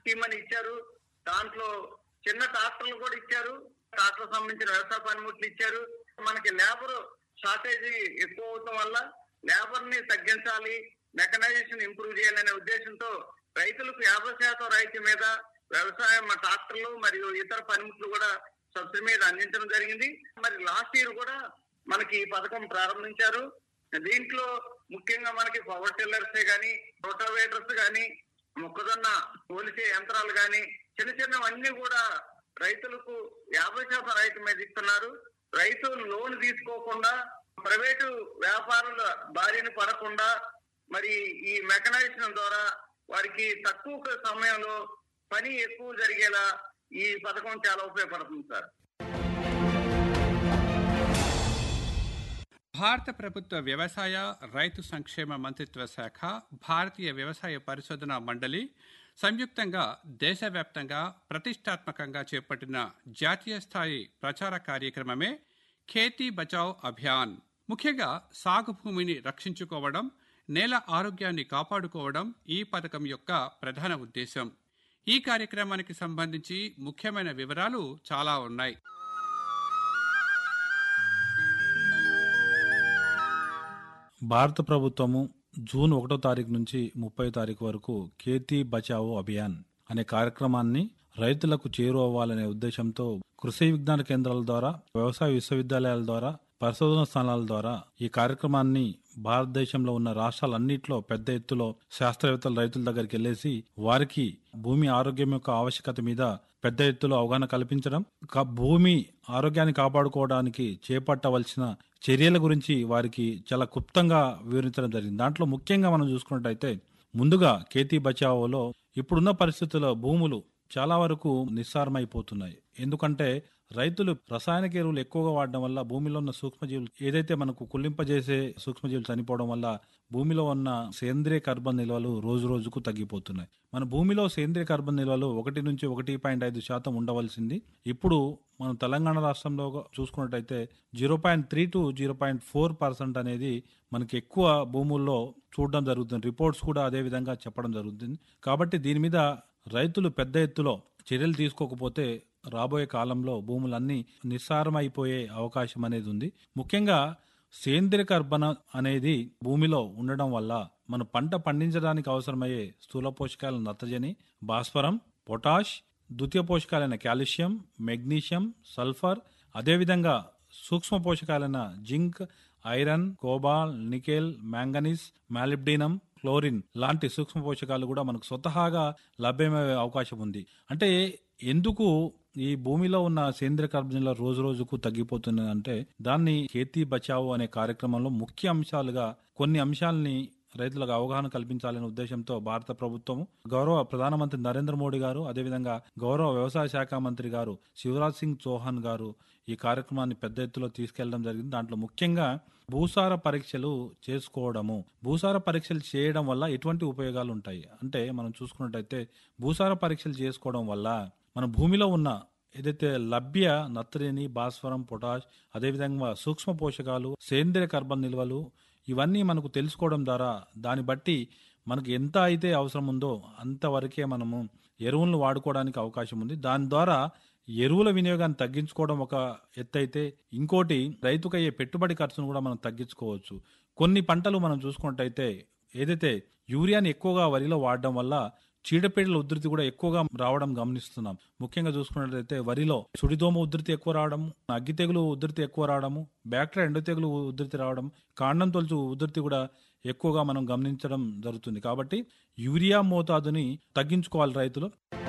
scheme అని ఇచ్చారు దాంట్లో చిన్న ట్రాక్టర్లు కూడా ఇచ్చారు ట్రాక్టర్ సంబంధించిన వ్యవసాయ పనిముట్లు ఇచ్చారు మనకి లేబర్ షార్టేజ్ ఎక్కువ అవటం వల్ల లేబర్ ని తగ్గించాలి మెకనైజేషన్ ఇంప్రూవ్ చేయాలనే ఉద్దేశంతో రైతులకు యాభై శాతం రైతు మీద వ్యవసాయం ట్రాక్టర్లు మరియు ఇతర పనిముట్లు కూడా సబ్సిడీ మీద అందించడం జరిగింది మరి లాస్ట్ ఇయర్ కూడా మనకి ఈ పథకం ప్రారంభించారు దీంట్లో ముఖ్యంగా మనకి పవర్ టిల్లర్స్ గానీ రోటోవేటర్స్ గానీ మొక్కజొన్న పోలిసే యంత్రాలు గాని చిన్న చిన్నవన్నీ కూడా రైతులకు యాభై శాతం రైతు మీద ఇస్తున్నారు రైతు లోన్ తీసుకోకుండా ప్రైవేటు వ్యాపారుల బారిన పడకుండా మరి ఈ మెకనైజేషన్ ద్వారా వారికి తక్కువ సమయంలో పని ఎక్కువ జరిగేలా ఈ పథకం చాలా ఉపయోగపడుతుంది సార్ భారత ప్రభుత్వ వ్యవసాయ రైతు సంక్షేమ మంత్రిత్వ శాఖ భారతీయ వ్యవసాయ పరిశోధన మండలి సంయుక్తంగా దేశవ్యాప్తంగా ప్రతిష్టాత్మకంగా చేపట్టిన జాతీయ స్థాయి ప్రచార కార్యక్రమమే ఖేతీ బచావ్ అభియాన్ ముఖ్యంగా సాగు భూమిని రక్షించుకోవడం నేల ఆరోగ్యాన్ని కాపాడుకోవడం ఈ పథకం యొక్క ప్రధాన ఉద్దేశం ఈ కార్యక్రమానికి సంబంధించి ముఖ్యమైన వివరాలు చాలా ఉన్నాయి భారత ప్రభుత్వము జూన్ ఒకటో తారీఖు నుంచి ముప్పై తారీఖు వరకు ఖేతీ బచావో అభియాన్ అనే కార్యక్రమాన్ని రైతులకు చేరువవ్వాలనే ఉద్దేశంతో కృషి విజ్ఞాన కేంద్రాల ద్వారా వ్యవసాయ విశ్వవిద్యాలయాల ద్వారా పరిశోధన స్థానాల ద్వారా ఈ కార్యక్రమాన్ని భారతదేశంలో ఉన్న రాష్ట్రాలన్నింటిలో పెద్ద ఎత్తులో శాస్త్రవేత్తలు రైతుల దగ్గరికి వెళ్లేసి వారికి భూమి ఆరోగ్యం యొక్క ఆవశ్యకత మీద పెద్ద ఎత్తులో అవగాహన కల్పించడం క- భూమి ఆరోగ్యాన్ని కాపాడుకోవడానికి చేపట్టవలసిన చర్యల గురించి వారికి చాలా క్లుప్తంగా వివరించడం జరిగింది దాంట్లో ముఖ్యంగా మనం చూసుకున్నట్టయితే ముందుగా కేతీ బచావోలో ఇప్పుడున్న పరిస్థితుల్లో భూములు చాలా వరకు నిస్సారమైపోతున్నాయి ఎందుకంటే రైతులు రసాయనిక ఎరువులు ఎక్కువగా వాడడం వల్ల భూమిలో ఉన్న సూక్ష్మజీవులు ఏదైతే మనకు కుళ్ళింపజేసే సూక్ష్మజీవులు చనిపోవడం వల్ల భూమిలో ఉన్న సేంద్రియ కార్బన్ నిల్వలు రోజు రోజుకు తగ్గిపోతున్నాయి మన భూమిలో సేంద్రియ కార్బన్ నిల్వలు ఒకటి నుంచి ఒకటి పాయింట్ ఐదు శాతం ఉండవలసింది ఇప్పుడు మనం తెలంగాణ రాష్ట్రంలో చూసుకున్నట్టయితే zero point three to zero point four percent అనేది మనకి ఎక్కువ భూముల్లో చూడడం జరుగుతుంది రిపోర్ట్స్ కూడా అదే విధంగా చెప్పడం జరుగుతుంది కాబట్టి దీని మీద రైతులు పెద్ద ఎత్తులో చర్యలు తీసుకోకపోతే రాబోయే కాలంలో భూములన్నీ నిస్సారమైపోయే అవకాశం అనేది ఉంది ముఖ్యంగా సేంద్రియ కర్బన అనేది భూమిలో ఉండడం వల్ల మన పంట పండించడానికి అవసరమయ్యే స్థూల పోషకాల నత్రజని భాస్వరం పొటాష్ ద్వితీయ పోషకాలైన కాల్షియం మెగ్నీషియం సల్ఫర్ అదేవిధంగా సూక్ష్మ పోషకాలైన zinc iron cobalt nickel manganese molybdenum chlorine లాంటి సూక్ష్మ పోషకాలు కూడా మనకు స్వతహాగా లభ్యమయ్యే అవకాశం ఉంది అంటే ఎందుకు ఈ భూమిలో ఉన్న సేంద్రియ కార్బన్ల రోజు రోజుకు తగ్గిపోతున్నది అంటే దాన్ని ఖేతీ బచావో అనే కార్యక్రమంలో ముఖ్య అంశాలుగా కొన్ని అంశాలని రైతులకు అవగాహన కల్పించాలనే ఉద్దేశంతో భారత ప్రభుత్వం గౌరవ ప్రధానమంత్రి నరేంద్ర మోడీ గారు అదేవిధంగా గౌరవ వ్యవసాయ శాఖ మంత్రి గారు శివరాజ్ సింగ్ చౌహాన్ గారు ఈ కార్యక్రమాన్ని పెద్ద ఎత్తులో తీసుకెళ్లడం జరిగింది దాంట్లో ముఖ్యంగా భూసార పరీక్షలు చేసుకోవడము భూసార పరీక్షలు చేయడం వల్ల ఎటువంటి ఉపయోగాలు ఉంటాయి అంటే మనం చూసుకున్నట్టయితే భూసార పరీక్షలు చేసుకోవడం వల్ల మన భూమిలో ఉన్న ఏదైతే లభ్య నత్రజని భాస్వరం పొటాష్ అదేవిధంగా సూక్ష్మ పోషకాలు సేంద్రియ కార్బన్ నిల్వలు ఇవన్నీ మనకు తెలుసుకోవడం ద్వారా దాన్ని బట్టి మనకు ఎంత అయితే అవసరం ఉందో అంతవరకే మనము ఎరువులను వాడుకోవడానికి అవకాశం ఉంది దాని ద్వారా ఎరువుల వినియోగాన్ని తగ్గించుకోవడం ఒక ఎత్తు అయితే ఇంకోటి రైతుకు అయ్యే పెట్టుబడి ఖర్చును కూడా మనం తగ్గించుకోవచ్చు కొన్ని పంటలు మనం చూసుకున్నట్టయితే ఏదైతే యూరియాని ఎక్కువగా వరిలో వాడడం వల్ల చీడపీడల ఉధృతి కూడా ఎక్కువగా రావడం గమనిస్తున్నాం ముఖ్యంగా చూసుకున్నట్లయితే వరిలో సుడిదోమ ఉధృతి ఎక్కువ రావడం అగ్గి తెగులు ఉధృతి ఎక్కువ రావడము బ్యాక్టీరియా ఎండు తెగులు ఉధృతి రావడం కాండం తొలుచు ఉధృతి కూడా ఎక్కువగా మనం గమనించడం జరుగుతుంది కాబట్టి యూరియా మోతాదుని తగ్గించుకోవాలి రైతులు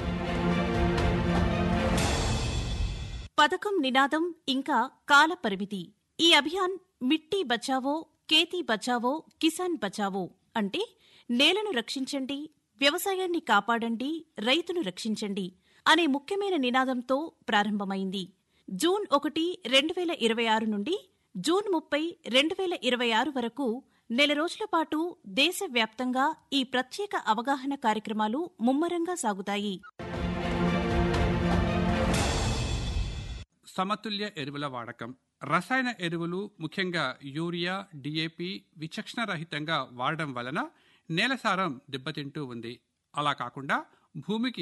పథకం నినాదం ఇంకా కాల పరిమితి ఈ అభియాన్ మిట్టి బచావో కేతీ బచావో కిసాన్ బచావో అంటే నేలను రక్షించండి వ్యవసాయాన్ని కాపాడండి రైతును రక్షించండి అనే ముఖ్యమైన నినాదంతో ప్రారంభమైంది జూన్ ఒకటి రెండు వేల ఇరవై ఆరు నుండి జూన్ ముప్పై రెండు వేల ఇరవై ఆరు వరకు నెల రోజుల పాటు దేశవ్యాప్తంగా ఈ ప్రత్యేక అవగాహన కార్యక్రమాలు ముమ్మరంగా సాగుతాయి సమతుల్య ఎరువుల వాడకం రసాయన ఎరువులు ముఖ్యంగా యూరియా డిఏపి విచక్షణ రహితంగా వాడడం వలన నేల సారం దెబ్బతింటూ ఉంది అలా కాకుండా భూమికి